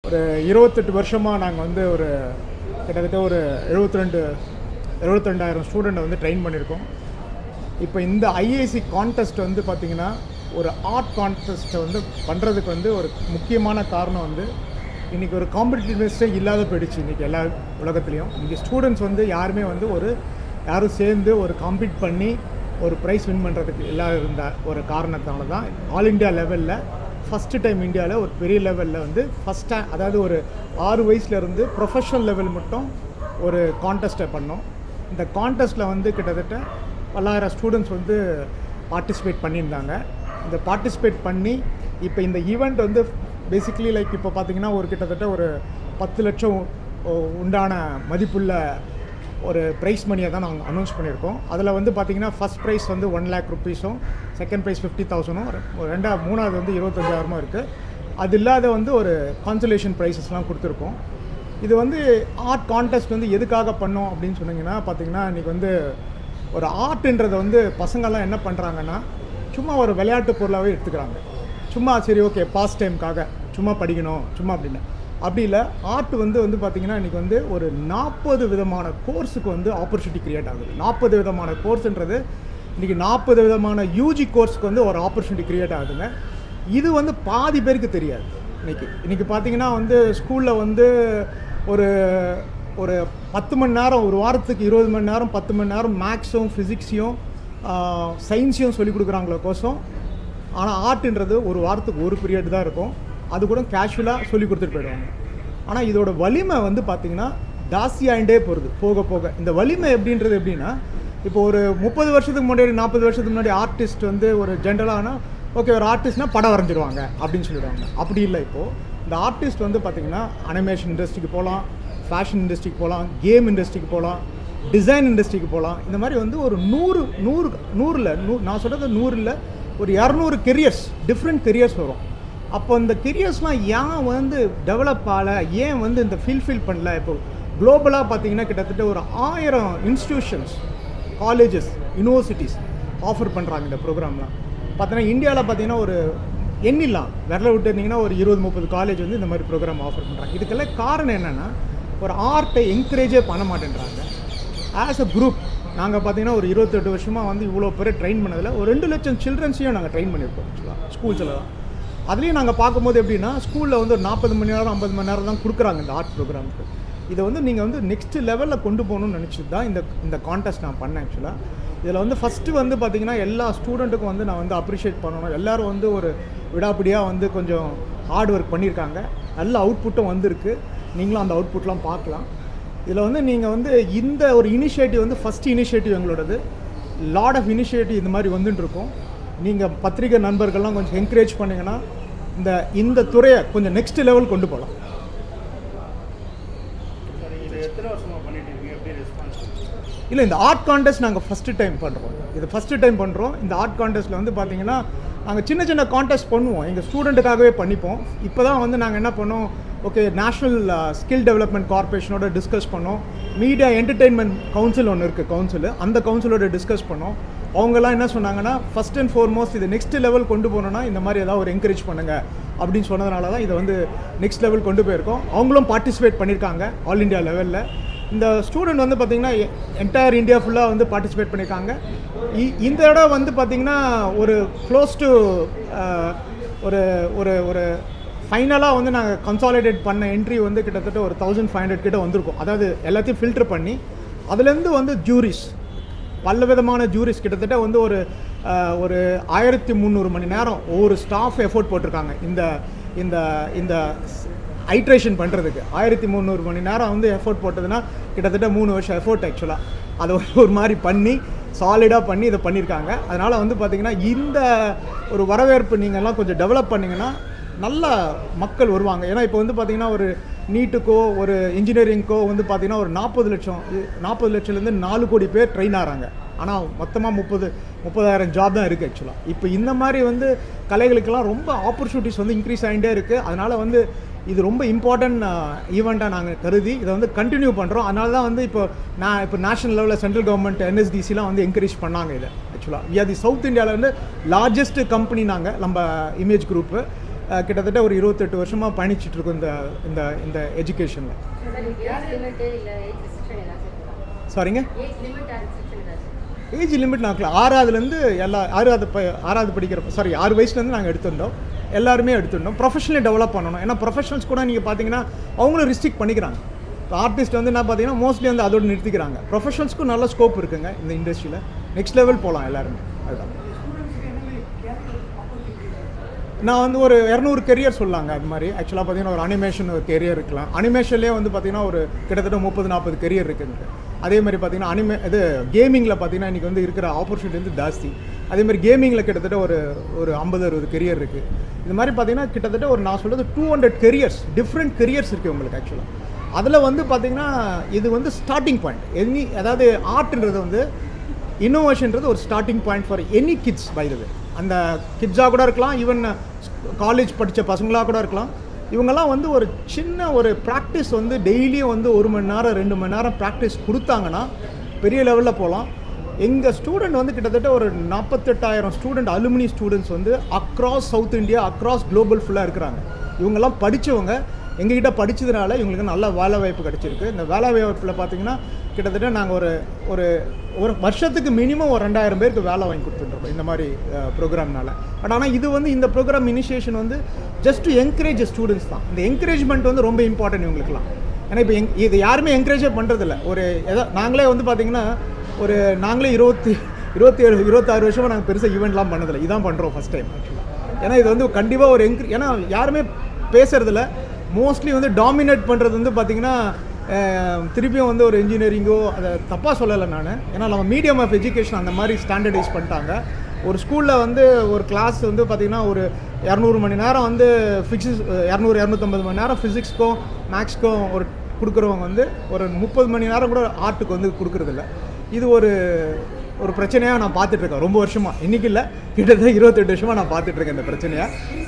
ஒரு இருபத்தெட்டு வருஷமாக நாங்கள் வந்து ஒரு கிட்டத்தட்ட ஒரு எழுபத்தி ரெண்டு எழுபத்தி ரெண்டாயிரம் ஸ்டூடெண்ட்டை வந்து ட்ரெயின் பண்ணியிருக்கோம் இப்போ இந்த ஐஏசி கான்டெஸ்ட் வந்து பார்த்திங்கன்னா ஒரு ஆர்ட் கான்டெஸ்ட்டை வந்து பண்ணுறதுக்கு வந்து ஒரு முக்கியமான காரணம் வந்து இன்றைக்கி ஒரு காம்படிட்டிவ்னஸ்ஸே இல்லாத போயிடுச்சு இன்றைக்கி எல்லா உலகத்துலேயும் இன்றைக்கி ஸ்டூடெண்ட்ஸ் வந்து யாருமே வந்து ஒரு யாரும் சேர்ந்து ஒரு காம்பீட் பண்ணி ஒரு ப்ரைஸ் வின் பண்ணுறதுக்கு இல்லாத இருந்த ஒரு காரணத்தால தான் all India level first time இந்தியாவில் ஒரு பெரிய லெவலில் வந்து ஃபஸ்ட் டைம் அதாவது ஒரு ஆறு வயசுலேருந்து ப்ரொஃபஷனல் லெவல் மட்டும் ஒரு கான்டெஸ்ட்டை பண்ணோம் இந்த கான்டெஸ்ட்டில் வந்து கிட்டத்தட்ட பல்லாயிரம் ஸ்டூடெண்ட்ஸ் வந்து பார்ட்டிசிபேட் பண்ணியிருந்தாங்க இந்த பார்ட்டிசிபேட் பண்ணி இப்போ இந்த ஈவெண்ட் வந்து பேசிக்கலி லைக் இப்போ பார்த்தீங்கன்னா ஒரு கிட்டத்தட்ட ஒரு பத்து லட்சம் உ- உண்டான மதிப்புள்ள ஒரு ப்ரைஸ் மணியை தான் நாங்கள் அனௌன்ஸ் பண்ணியிருக்கோம் அதில் வந்து பார்த்தீங்கன்னா ஃபஸ்ட் ப்ரைஸ் வந்து ஒன் லேக் ருபீஸும் செகண்ட் ப்ரைஸ் ஃபிஃப்டி தௌசண்டும் ரெண்டா மூணாவது வந்து இருபத்தஞ்சாயிரமும் இருக்குது அது இல்லாத வந்து ஒரு கான்சலேஷன் ப்ரைஸஸ்லாம் கொடுத்துருக்கோம் இது வந்து ஆர்ட் கான்டெஸ்ட் வந்து எதுக்காக பண்ணோம் அப்படின்னு சொன்னீங்கன்னா பார்த்தீங்கன்னா இன்றைக்கி வந்து ஒரு ஆர்ட்ன்றதை வந்து பசங்கள்லாம் என்ன பண்ணுறாங்கன்னா சும்மா ஒரு விளையாட்டு பொருளாகவே எடுத்துக்கிறாங்க சும்மா சரி ஓகே பாஸ் டைம்க்காக சும்மா படிக்கணும் சும்மா அப்படின்னு அப்படி இல்லை ஆர்ட் வந்து வந்து பார்த்திங்கன்னா இன்றைக்கி வந்து ஒரு நாற்பது விதமான கோர்ஸுக்கு வந்து ஆப்பர்ச்சுனிட்டி க்ரியேட் ஆகுது நாற்பது விதமான கோர்ஸ்ன்றது இன்றைக்கி நாற்பது விதமான யூஜி கோர்ஸ்க்கு வந்து ஒரு ஆப்பர்ச்சுனிட்டி க்ரியேட் ஆகுதுங்க இது வந்து பாதி பேருக்கு தெரியாது இன்னைக்கு இன்னைக்கு பார்த்தீங்கன்னா வந்து ஸ்கூலில் வந்து ஒரு ஒரு பத்து மணி நேரம் ஒரு வாரத்துக்கு இருபது மணி நேரம் பத்து மணி நேரம் மேக்ஸும் ஃபிசிக்ஸையும் சயின்ஸையும் சொல்லிக் கொடுக்குறாங்களோ கோசம் ஆனால் ஆர்ட்ன்றது ஒரு வாரத்துக்கு ஒரு பீரியட் தான் இருக்கும் அது கூட கேஷுவலாக சொல்லி கொடுத்துட்டு போயிடுவாங்க ஆனால் இதோட வலிமை வந்து பார்த்திங்கன்னா ஜாஸ்தியாகிட்டே போகிறது போக போக இந்த வலிமை எப்படின்றது எப்படின்னா இப்போ ஒரு முப்பது வருஷத்துக்கு முன்னாடி நாற்பது வருஷத்துக்கு முன்னாடி ஆர்டிஸ்ட் வந்து ஒரு ஜென்ரலானா ஓகே ஒரு ஆர்டிஸ்ட்னா படம் வரைஞ்சிருவாங்க அப்படின்னு சொல்லிடுவாங்க அப்படி இல்லை இப்போது இந்த ஆர்டிஸ்ட் வந்து பார்த்திங்கன்னா அனிமேஷன் இண்டஸ்ட்ரிக்கு போகலாம் ஃபேஷன் இண்டஸ்ட்ரிக்கு போகலாம் கேம் இண்டஸ்ட்ரிக்கு போகலாம் டிசைன் இண்டஸ்ட்ரிக்கு போகலாம் இந்த மாதிரி வந்து ஒரு நூறு நூறு நூறில் நூ நான் சொல்கிறது நூறில் ஒரு இரநூறு கெரியர்ஸ் டிஃப்ரெண்ட் கெரியர்ஸ் வரும் அப்போ இந்த கெரியர்ஸ்லாம் ஏன் வந்து டெவலப் ஆகலை ஏன் வந்து இந்த ஃபில்ஃபில் பண்ணல இப்போ குளோபலாக பார்த்தீங்கன்னா கிட்டத்தட்ட ஒரு ஆயிரம் இன்ஸ்டிடியூஷன்ஸ் காலேஜஸ் யூனிவர்சிட்டிஸ் ஆஃபர் பண்ணுறாங்க இந்த ப்ரோக்ராம்லாம் பார்த்தீங்கன்னா இந்தியாவில் பார்த்தீங்கன்னா ஒரு எண்ணிலாம் விரல விட்டு இருந்தீங்கன்னா ஒரு இருபது முப்பது காலேஜ் வந்து இந்த மாதிரி ப்ரோக்ராம் ஆஃபர் பண்ணுறாங்க இதுக்கெல்லாம் காரணம் என்னென்னா ஒரு ஆர்ட்டை என்கரேஜே பண்ண மாட்டேன்றாங்க ஆஸ் அ குரூப் நாங்கள் பார்த்தீங்கன்னா ஒரு இருபத்தெட்டு வருஷமாக வந்து இவ்வளோ பேரை ட்ரெயின் பண்ணதில் ஒரு ரெண்டு லட்சம் சில்ட்ரன்ஸையும் நாங்கள் ட்ரெயின் பண்ணியிருக்கோம் ஆக்சுவலாக ஸ்கூல்ஸில் தான் அதுலேயும் நாங்கள் பார்க்கும்போது எப்படின்னா ஸ்கூலில் வந்து ஒரு நாற்பது மணி நேரம் ஐம்பது மணி நேரம் தான் கொடுக்குறாங்க இந்த ஆர்ட் ப்ரோக்ராமுக்கு இதை வந்து நீங்கள் வந்து நெக்ஸ்ட் லெவலில் கொண்டு போகணும்னு நினச்சிட்டு தான் இந்த இந்த கான்டெஸ்ட் நான் பண்ணேன் ஆக்சுவலாக இதில் வந்து ஃபஸ்ட்டு வந்து பார்த்திங்கன்னா எல்லா ஸ்டூடெண்ட்டுக்கும் வந்து நான் வந்து அப்ரிஷியேட் பண்ணணும் எல்லாரும் வந்து ஒரு விடாப்பிடியாக வந்து கொஞ்சம் ஹார்ட் ஒர்க் பண்ணியிருக்காங்க நல்ல அவுட்புட்டும் வந்திருக்கு நீங்களும் அந்த அவுட்புட்லாம் பார்க்கலாம் இதில் வந்து நீங்கள் வந்து இந்த ஒரு இனிஷியேட்டிவ் வந்து first initiative எங்களோடது lot of initiative இந்த மாதிரி வந்துட்டு இருக்கோம் நீங்கள் பத்திரிகை நண்பர்கள்லாம் கொஞ்சம் என்கரேஜ் பண்ணிங்கன்னா இந்த இந்த துறையை கொஞ்சம் நெக்ஸ்ட் லெவல் கொண்டு போகலாம் இது எத்தனை வருஷமா பண்ணிட்டு இருக்கீங்க எப்படி ரெஸ்பான்ஸ் இல்லை இந்த ஆர்ட் கான்டெஸ்ட் நாங்கள் ஃபஸ்ட்டு டைம் பண்ணுறோம் இது ஃபஸ்ட்டு டைம் பண்ணுறோம் இந்த ஆர்ட் கான்டெஸ்ட்டில் வந்து பார்த்தீங்கன்னா நாங்கள் சின்ன சின்ன கான்டெஸ்ட் பண்ணுவோம் எங்கள் ஸ்டூடெண்ட்டுக்காகவே பண்ணிப்போம் இப்போ தான் வந்து நாங்கள் என்ன பண்ணோம் ஓகே நேஷ்னல் ஸ்கில் டெவலப்மெண்ட் கார்பரேஷனோட டிஸ்கஸ் பண்ணோம் மீடியா என்டர்டெயின்மெண்ட் கவுன்சில் ஒன்று இருக்குது கவுன்சில் அந்த கவுன்சிலோட டிஸ்கஸ் பண்ணோம் அவங்கெல்லாம் என்ன சொன்னாங்கன்னா ஃபஸ்ட் அண்ட் foremost இது நெக்ஸ்ட் லெவல் கொண்டு போகணுன்னா இந்த மாதிரி ஏதாவது ஒரு என்கரேஜ் பண்ணுங்க அப்படின்னு சொன்னதுனால தான் இதை வந்து நெக்ஸ்ட் லெவல் கொண்டு போயிருக்கோம் அவங்களும் பார்ட்டிசிபேட் பண்ணியிருக்காங்க ஆல் இந்தியா லெவலில் இந்த ஸ்டூடெண்ட் வந்து பார்த்திங்கன்னா என்டையர் இந்தியா ஃபுல்லாக வந்து பார்ட்டிசிபேட் பண்ணியிருக்காங்க இ- இந்த இடம் வந்து பார்த்திங்கன்னா ஒரு க்ளோஸ் டு ஒரு ஒரு ஒரு ஃபைனலாக வந்து நாங்கள் கன்சாலிடேட் பண்ண என்ட்ரி வந்து கிட்டத்தட்ட ஒரு தௌசண்ட் ஃபைவ் ஹண்ட்ரட் கிட்ட வந்திருக்கும் அதாவது எல்லாத்தையும் ஃபில்டர் பண்ணி அதுலேருந்து வந்து ஜூரிஸ் பல விதமான ஜூரிஸ் கிட்டத்தட்ட வந்து ஒரு அஹ், ஒரு ஆயிரத்தி முந்நூறு மணி நேரம் ஒவ்வொரு ஸ்டாஃப் எஃபோர்ட் போட்டிருக்காங்க இந்த இந்த இந்த ஐட்ரேஷன் பண்ணுறதுக்கு ஆயிரத்தி முந்நூறு மணி நேரம் வந்து எஃபோர்ட் போட்டதுன்னா கிட்டத்தட்ட மூணு வருஷம் எஃபோர்ட் ஆக்சுவலாக அதை ஒரு ஒரு மாதிரி பண்ணி சாலிடாக பண்ணி இதை பண்ணியிருக்காங்க அதனால் வந்து பார்த்திங்கன்னா இந்த ஒரு வரவேற்பு நீங்கள்லாம் கொஞ்சம் டெவலப் பண்ணிங்கன்னா நல்ல மக்கள் வருவாங்க ஏன்னா இப்போ வந்து பார்த்திங்கன்னா ஒரு நீட்டுக்கோ ஒரு இன்ஜினியரிங்க்கோ வந்து பார்த்திங்கன்னா ஒரு நாற்பது லட்சம் நாற்பது லட்சம்லேருந்து நாலு கோடி பேர் ட்ரெயின் ஆகிறாங்க ஆனால் மொத்தமாக முப்பது முப்பதாயிரம் ஜாப் தான் இருக்குது ஆக்சுவலாக இப்போ இந்த மாதிரி வந்து கலைகளுக்கெல்லாம் ரொம்ப ஆப்பர்ச்சுனிட்டிஸ் வந்து இன்க்ரீஸ் ஆகிட்டே இருக்குது அதனால் வந்து இது ரொம்ப இம்பார்ட்டன்ட் ஈவெண்ட்டாக நாங்கள் கருதி இதை வந்து கண்டினியூ பண்ணுறோம் அதனால தான் வந்து இப்போ நான் இப்போ நேஷனல் லெவலில் சென்ட்ரல் கவர்மெண்ட் என்எஸ்டிசிலாம் வந்து என்கரேஜ் பண்ணாங்க இதை ஆக்சுவலாக வி ஆர் தி சவுத் இந்தியாவில் வந்து லார்ஜஸ்ட் கம்பெனி நாங்கள் நம்ம இமேஜ் குரூப்பு அஹ், கிட்டத்தட்ட ஒரு இருபத்தெட்டு வருஷமாக பயணிச்சுட்டு இருக்கோம் இந்த இந்த இந்த எஜுகேஷனில் சாரிங்க ஏஜ் லிமிட் நாங்கள் ஆறாவதுலேருந்து எல்லா ஆறாவது ப ஆறாவது படிக்கிற சாரி ஆறு வயசுலேருந்து நாங்கள் எடுத்திருந்தோம் எல்லாருமே எடுத்திருந்தோம் ப்ரொஃபஷனலி டெவலப் பண்ணணும் ஏன்னா ப்ரொஃபஷனல்ஸ் கூட நீங்கள் பார்த்தீங்கன்னா அவங்களும் ரிஸ்ட்ரிக்ட் பண்ணிக்கிறாங்க இப்போ ஆர்டிஸ்ட் வந்து என்ன பார்த்தீங்கன்னா மோஸ்ட்லி வந்து அதோடு நிறுத்திக்கிறாங்க ப்ரொஃபஷனல்ஸ்க்கும் நல்ல ஸ்கோப் இருக்குங்க இந்த இண்டஸ்ட்ரியில் நெக்ஸ்ட் லெவல் போகலாம் எல்லாருமே அதுதான் நான் வந்து ஒரு இரநூறு கெரியர் சொல்லாங்க அது மாதிரி ஆக்சுவலாக பார்த்தீங்கன்னா ஒரு அனிமேஷன் ஒரு கெரியர் இருக்கலாம் அனிமேஷன்லேயே வந்து பார்த்தீங்கன்னா ஒரு கிட்டத்தட்ட முப்பது நாற்பது கெரியர் இருக்குங்க அதே மாதிரி பார்த்தீங்கன்னா அனிமே இது கேமிங்கில் பார்த்தீங்கன்னா இன்றைக்கி வந்து இருக்கிற ஆப்பர்ச்சுனிட்டி வந்து ஜாஸ்தி அதே மாதிரி கேமிங்கில் கிட்டத்தட்ட ஒரு ஒரு ஐம்பது அறுபது கெரியர் இருக்குது இது மாதிரி பார்த்தீங்கன்னா கிட்டத்தட்ட ஒரு நான் சொல்கிறது two hundred careers different careers இருக்குது உங்களுக்கு ஆக்சுவலாக அதில் வந்து பார்த்தீங்கன்னா இது வந்து ஸ்டார்டிங் பாயிண்ட் எனி அதாவது ஆர்ட்ன்றது வந்து இன்னோவேஷன்றது ஒரு starting point for any kids by the way அந்த கிட்ஸாக கூட இருக்கலாம் ஈவன் காலேஜ் படித்த பசங்களாக கூட இருக்கலாம் இவங்கெல்லாம் வந்து ஒரு சின்ன ஒரு ப்ராக்டிஸ் வந்து டெய்லியும் வந்து ஒரு மணி நேரம் ரெண்டு மணி நேரம் ப்ராக்டிஸ் கொடுத்தாங்கன்னா பெரிய லெவலில் போகலாம் எங்கள் ஸ்டூடெண்ட் வந்து கிட்டத்தட்ட ஒரு நாற்பத்தெட்டாயிரம் ஸ்டூடெண்ட் அலுமினி ஸ்டூடெண்ட்ஸ் வந்து across South India across global ஃபுல்லாக இருக்கிறாங்க இவங்கெல்லாம் படித்தவங்க எங்ககிட்ட படித்ததுனால இவங்களுக்கு நல்ல வேலை வாய்ப்பு கிடச்சிருக்கு இந்த வேலை வாய்ப்பில் பார்த்தீங்கன்னா கிட்டத்தட்ட நாங்கள் ஒரு ஒரு ஒரு வருஷத்துக்கு மினிமம் ஒரு ரெண்டாயிரம் பேருக்கு வேலை வாங்கி கொடுத்துட்ருக்கோம் இந்த மாதிரி ப்ரோக்ராம்னால பட் ஆனால் இது வந்து இந்த ப்ரோக்ராம் இனிஷியேஷன் வந்து ஜஸ்ட் டு என்கரேஜ் ஸ்டூடெண்ட்ஸ் தான் இந்த என்கரேஜ்மெண்ட் வந்து ரொம்ப இம்பார்ட்டன்ட் இவங்களுக்குலாம் ஏன்னா இப்போ எங் இது யாருமே என்கரேஜே பண்ணுறதில்ல ஒரு எதோ நாங்களே வந்து பார்த்தீங்கன்னா ஒரு நாங்களே இருபத்தி இருபத்தி ஏழு இருபத்தாறு வருஷமாக நாங்கள் பெருசாக ஈவெண்ட்லாம் பண்ணதில்லை இதான் பண்ணுறோம் ஃபஸ்ட் டைம் ஆக்சுவலாக ஏன்னா இது வந்து கண்டிப்பாக ஒரு என்கரே ஏன்னா யாருமே பேசுறதில்ல மோஸ்ட்லி வந்து டாமினேட் பண்ணுறது வந்து பார்த்திங்கன்னா அஹ், திருப்பியும் வந்து ஒரு இன்ஜினியரிங்கோ அதை தப்பாக சொல்லலை நான் ஏன்னா நம்ம மீடியம் ஆஃப் எஜுகேஷன் அந்த மாதிரி ஸ்டாண்டர்டைஸ் பண்ணிட்டாங்க ஒரு ஸ்கூலில் வந்து ஒரு கிளாஸ் வந்து பார்த்திங்கன்னா ஒரு இரநூறு மணி நேரம் வந்து ஃபிக்ஸஸ் இரநூறு இரநூத்தம்பது மணி நேரம் ஃபிசிக்ஸ்க்கும் மேக்ஸ்க்கும் ஒரு கொடுக்குறவங்க வந்து ஒரு முப்பது மணி நேரம் கூட ஆர்ட்டுக்கு வந்து கொடுக்குறதில்ல இது ஒரு ஒரு பிரச்சனையாக நான் பார்த்துட்டு இருக்கேன் ரொம்ப வருஷமாக இன்னைக்கு இல்லை கிட்டத்தட்ட இருபத்தெட்டு வருஷமாக நான் பார்த்துட்டு இருக்கேன் இந்த பிரச்சனையை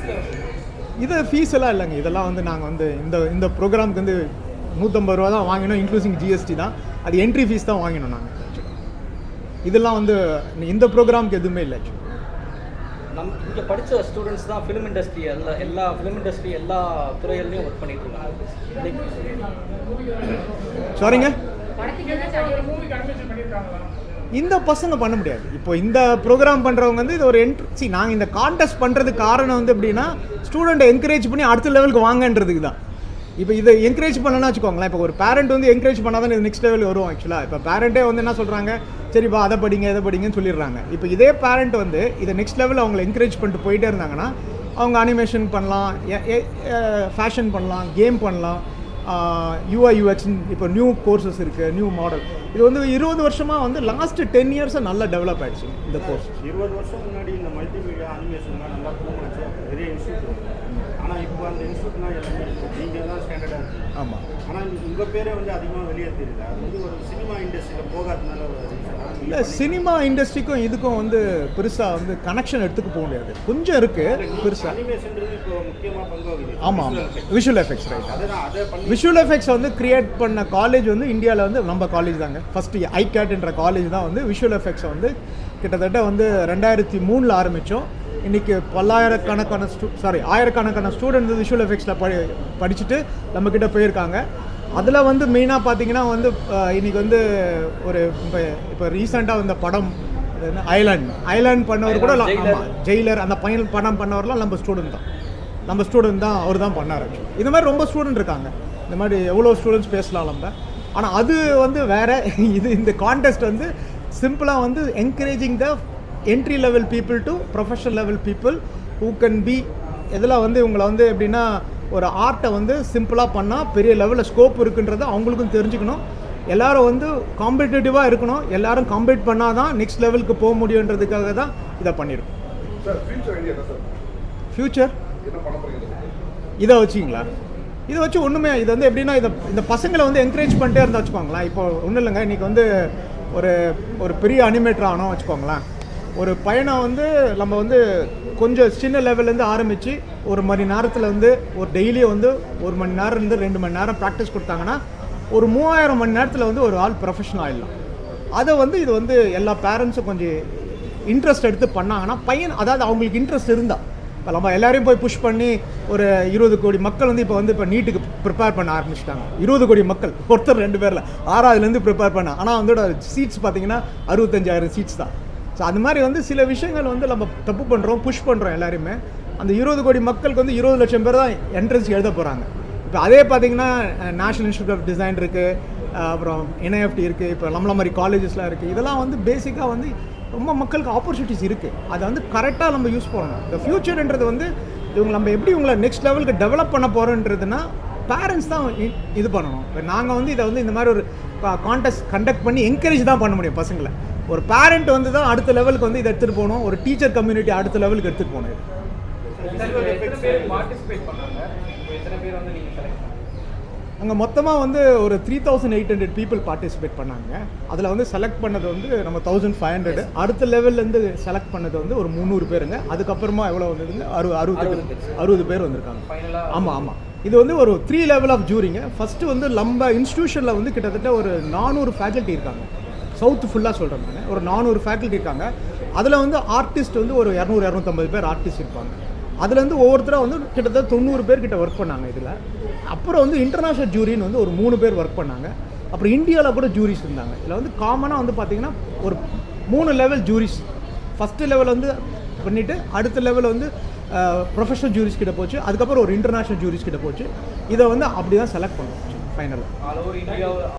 இது ஃபீஸ் எல்லாம் இல்லைங்க இதெல்லாம் வந்து நாங்கள் வந்து இந்த இந்த ப்ரோக்ராமுக்கு வந்து நூற்றம்பது ரூபா தான் வாங்கினோம் இன்க்ளூசிங் ஜிஎஸ்டி தான் அது என்ட்ரி ஃபீஸ் தான் வாங்கினோம் நாங்கள் இதெல்லாம் வந்து இந்த ப்ரோக்ராமுக்கு எதுவுமே இல்லை actually. நம் இங்கே படித்த ஸ்டூடெண்ட்ஸ் தான் ஃபிலிம் இண்டஸ்ட்ரி எல்லா எல்லா ஃபிலிம் இண்டஸ்ட்ரி எல்லா துறைகள்லையும் ஒர்க் பண்ணிட்டு இருக்காங்க சாரிங்க இந்த பசங்க பண்ண முடியாது இப்போ இந்த ப்ரோக்ராம் பண்ணுறவங்க வந்து இது ஒரு என்ட்ரி சி நாங்கள் இந்த கான்டெஸ்ட் பண்ணுறதுக்கு காரணம் வந்து எப்படின்னா ஸ்டூடெண்ட்டை என்கரேஜ் பண்ணி அடுத்த லெவலுக்கு வாங்கன்றதுக்கு தான் இப்போ இதை என்கரேஜ் பண்ணனா வச்சுக்கோங்களேன் இப்போ ஒரு பேரண்ட் வந்து என்கரேஜ் பண்ணால் தான் இது நெக்ஸ்ட் லெவல் வரும் ஆக்சுவலாக இப்போ பேரண்ட்டே வந்து என்ன சொல்கிறாங்க சரிப்பா அதை படிங்க இதை படிங்கன்னு சொல்லிடுறாங்க இப்போ இதே பேரண்ட் வந்து இதை நெக்ஸ்ட் லெவலில் அவங்களை என்கரேஜ் பண்ணிட்டு போயிட்டே இருந்தாங்கன்னா அவங்க அனிமேஷன் பண்ணலாம் ஃபேஷன் பண்ணலாம் கேம் பண்ணலாம் யூஐ யூஎக்ஸ் இப்போ நியூ கோர்சஸ் இருக்குது நியூ மாடல் இது வந்து இருபது வருஷமாக வந்து லாஸ்ட் டென் இயர்ஸாக நல்லா டெவலப் ஆயிடுச்சு இந்த கோர்ஸ் இருபது வருஷம் முன்னாடி இந்த மல்டிமீடியா அனிமேஷன்லாம் நல்லா பூமாச்சு பெரிய இன்ஸ்டியூட் ஆனால் இப்போ அந்த இன்ஸ்டியூட்லாம் எல்லாமே நீங்கள் தான் ஸ்டாண்டர்டாக இருக்குது ஆமாம் ஆனால் உங்கள் பேரே வந்து அதிகமாக வெளியே தெரியல அது வந்து ஒரு சினிமா இண்டஸ்ட்ரியில் போகாதனால ஒரு reason-ஆ? நீங்க இல்லை சினிமா இண்டஸ்ட்ரிக்கும் இதுக்கும் வந்து பெருசாக வந்து கனெக்ஷன் எடுத்துக்க போக முடியாது கொஞ்சம் இருக்குது பெருசாக அனிமேஷன்றது இப்போ முக்கியமாக பங்கு வகுது ஆமாம் ஆமாம் விஷுவல் எஃபெக்ட்ஸ் ரைட் அதுதான் அதை பண்ணி விஷுவல் எஃபெக்ட்ஸ் வந்து கிரியேட் பண்ண காலேஜ் வந்து இந்தியாவில் வந்து நம்ம காலேஜ் தாங்க ஃபஸ்ட்டு ஐகேட்ன்ற காலேஜ் தான் வந்து விஷுவல் எஃபெக்ட்ஸை வந்து கிட்டத்தட்ட வந்து ரெண்டாயிரத்தி மூணில் ஆரம்பித்தோம் இன்றைக்கி பல்லாயிரக்கணக்கான ஸ்டூ சாரி ஆயிரக்கணக்கான ஸ்டூடெண்ட் விஷுவல் எஃபெக்ட்ஸில் படி படிச்சுட்டு நம்மக்கிட்ட போயிருக்காங்க அதில் வந்து மெயினாக பார்த்தீங்கன்னா வந்து அஹ், இன்னைக்கு வந்து ஒரு இப்போ இப்போ ரீசெண்டாக வந்த படம் அது என்ன ஐலாண்ட் ஐலாண்ட் பண்ணவர் கூட Island, Jailer. ஆமாம் ஜெயிலர் அந்த பையன் படம் பண்ணவர்லாம் நம்ம ஸ்டூடெண்ட் தான் நம்ம ஸ்டூடெண்ட் தான் அவர் தான் பண்ணார் actually. இந்த மாதிரி ரொம்ப ஸ்டூடெண்ட் இருக்காங்க இந்த மாதிரி எவ்வளோ ஸ்டூடெண்ட்ஸ் பேசலாம் நம்ம ஆனால் அது வந்து வேற இது இந்த கான்டெஸ்ட் வந்து சிம்பிளாக வந்து encouraging the entry level people to professional level people who can be இதில் வந்து இவங்களை வந்து எப்படின்னா ஒரு ஆர்ட்டை வந்து சிம்பிளாக பண்ணால் பெரிய லெவலில் ஸ்கோப் இருக்குன்றதை அவங்களுக்கும் தெரிஞ்சுக்கணும் எல்லாரும் வந்து காம்படிட்டிவாக இருக்கணும் எல்லாரும் காம்பீட் பண்ணால் தான் நெக்ஸ்ட் லெவலுக்கு போக முடியுன்றதுக்காக தான் இதை பண்ணியிருக்கோம் சார் ஃபியூச்சர் ஐடியா என்ன சார் ஃப்யூச்சர் என்ன பண்ண போறீங்க இதை வச்சிங்களா இதை வச்சு ஒன்றுமே இது வந்து எப்படின்னா இதை இந்த பசங்களை வந்து என்கரேஜ் பண்ணிட்டே இருந்தா வச்சுக்கோங்களேன் இப்போ ஒன்றும் இல்லைங்க இன்றைக்கி வந்து ஒரு ஒரு பெரிய அனிமேட்டர் ஆனோம் வச்சுக்கோங்களேன் ஒரு பையனை வந்து நம்ம வந்து கொஞ்சம் சின்ன லெவல்லேருந்து ஆரம்பித்து ஒரு மணி நேரத்தில் வந்து ஒரு டெய்லியும் வந்து ஒரு மணி நேரம் இருந்து ரெண்டு மணி நேரம் ப்ராக்டிஸ் கொடுத்தாங்கன்னா ஒரு மூவாயிரம் மணி நேரத்தில் வந்து ஒரு ஆள் ப்ரொஃபஷனல் ஆயிடலாம் அதை வந்து இது வந்து எல்லா பேரண்ட்ஸும் கொஞ்சம் இன்ட்ரெஸ்ட் எடுத்து பண்ணாங்கன்னா பையன் அதாவது அவங்களுக்கு இன்ட்ரெஸ்ட் இருந்தால் இப்போ நம்ம எல்லாரையும் போய் புஷ் பண்ணி ஒரு இருபது கோடி மக்கள் வந்து இப்போ வந்து இப்போ நீட்டுக்கு ப்ரிப்பேர் பண்ண ஆரம்பிச்சிட்டாங்க இருபது கோடி மக்கள் ஒருத்தர் ரெண்டு பேரில் ஆறாவதுலேருந்து ப்ரிப்பேர் பண்ண ஆனால் வந்து சீட்ஸ் பார்த்தீங்கன்னா அறுபத்தஞ்சாயிரம் சீட்ஸ் தான் ஸோ அது மாதிரி வந்து சில விஷயங்கள் வந்து நம்ம தப்பு பண்ணுறோம் புஷ் பண்ணுறோம் எல்லாருமே அந்த இருபது கோடி மக்களுக்கு வந்து இருபது லட்சம் பேர் தான் என்ட்ரன்ஸ் எழுத போகிறாங்க இப்போ அதே பார்த்தீங்கன்னா நேஷனல் இன்ஸ்டியூட் ஆஃப் டிசைன் இருக்குது அப்புறம் என்ஐஎஃப்டி இருக்குது இப்போ நம்மள மாதிரி காலேஜஸ்லாம் இருக்குது இதெல்லாம் வந்து பேசிக்காக வந்து ரொம்ப மக்களுக்கு ஆப்பர்ச்சுனிட்டிஸ் இருக்குது அதை வந்து கரெக்டாக நம்ம யூஸ் பண்ணணும் இந்த ஃப்யூச்சர்ன்றது வந்து இவங்க நம்ம எப்படி இவங்களை நெக்ஸ்ட் லெவலுக்கு டெவலப் பண்ண போகிறோன்றதுனா பேரண்ட்ஸ் தான் இ- இது பண்ணணும் இப்போ நாங்கள் வந்து இதை வந்து இந்த மாதிரி ஒரு கான்டெஸ்ட் கண்டக்ட் பண்ணி என்கரேஜ் தான் பண்ண முடியும் பசங்களை ஒரு பேரண்ட் வந்து தான் அடுத்த லெவலுக்கு வந்து இதை எடுத்துகிட்டு போகணும் ஒரு டீச்சர் கம்யூனிட்டி அடுத்த லெவலுக்கு எடுத்துகிட்டு போகணும் இது எத்தனை பேர் பார்ட்டிசிபேட் பண்ணாங்க இப்போ எத்தனை பேர் வந்து நீங்கள் செலக்ட் அங்கே மொத்தமாக வந்து ஒரு three thousand eight hundred people participate பண்ணாங்க அதில் வந்து செலக்ட் பண்ணது வந்து நம்ம தௌசண்ட் ஃபைவ் ஹண்ட்ரட் அடுத்த லெவல்லேருந்து செலக்ட் பண்ணது வந்து ஒரு முந்நூறு பேருங்க அதுக்கப்புறமா எவ்வளோ வந்ததுங்க அறு அறுபது அறுபது பேர் பேர். அறுபது பேர் வந்திருக்காங்க ஃபைனலாக ஆமாம் ஆமாம் இது வந்து ஒரு த்ரீ லெவல் ஆஃப் ஜூரிங்க ஃபஸ்ட்டு வந்து நம்ம இன்ஸ்டியூஷனில் வந்து கிட்டத்தட்ட ஒரு நானூறு ஃபேக்கல்ட்டி இருக்காங்க சவுத் ஃபுல்லாக சொல்கிறேன் நான் ஒரு நானூறு ஃபேக்கல்ட்டி இருக்காங்க அதில் வந்து ஆர்டிஸ்ட் வந்து ஒரு இரநூறு இரநூத்தம்பது பேர் ஆர்டிஸ்ட் இருப்பாங்க அதுலேருந்து ஒவ்வொருத்தராக வந்து கிட்டத்தட்ட தொண்ணூறு பேர் கிட்ட ஒர்க் பண்ணாங்க இதில் அப்புறம் வந்து இன்டர்நேஷ்னல் ஜூரின்னு வந்து ஒரு மூணு பேர் ஒர்க் பண்ணாங்க அப்புறம் இந்தியாவில் கூட ஜூரிஸ் இருந்தாங்க இதில் வந்து காமனாக வந்து பார்த்திங்கன்னா ஒரு மூணு லெவல் ஜூரிஸ் ஃபஸ்ட்டு லெவல் வந்து பண்ணிவிட்டு அடுத்த லெவல் வந்து ப்ரொஃபஷனல் ஜூரிஸ் கிட்ட போச்சு அதுக்கப்புறம் ஒரு இன்டர்நேஷ்னல் ஜூரிஸ் கிட்ட போச்சு இதை வந்து அப்படி தான் செலக்ட் பண்ணுவோம் ஃபைனலாக ஆல் ஓவர் இந்தியா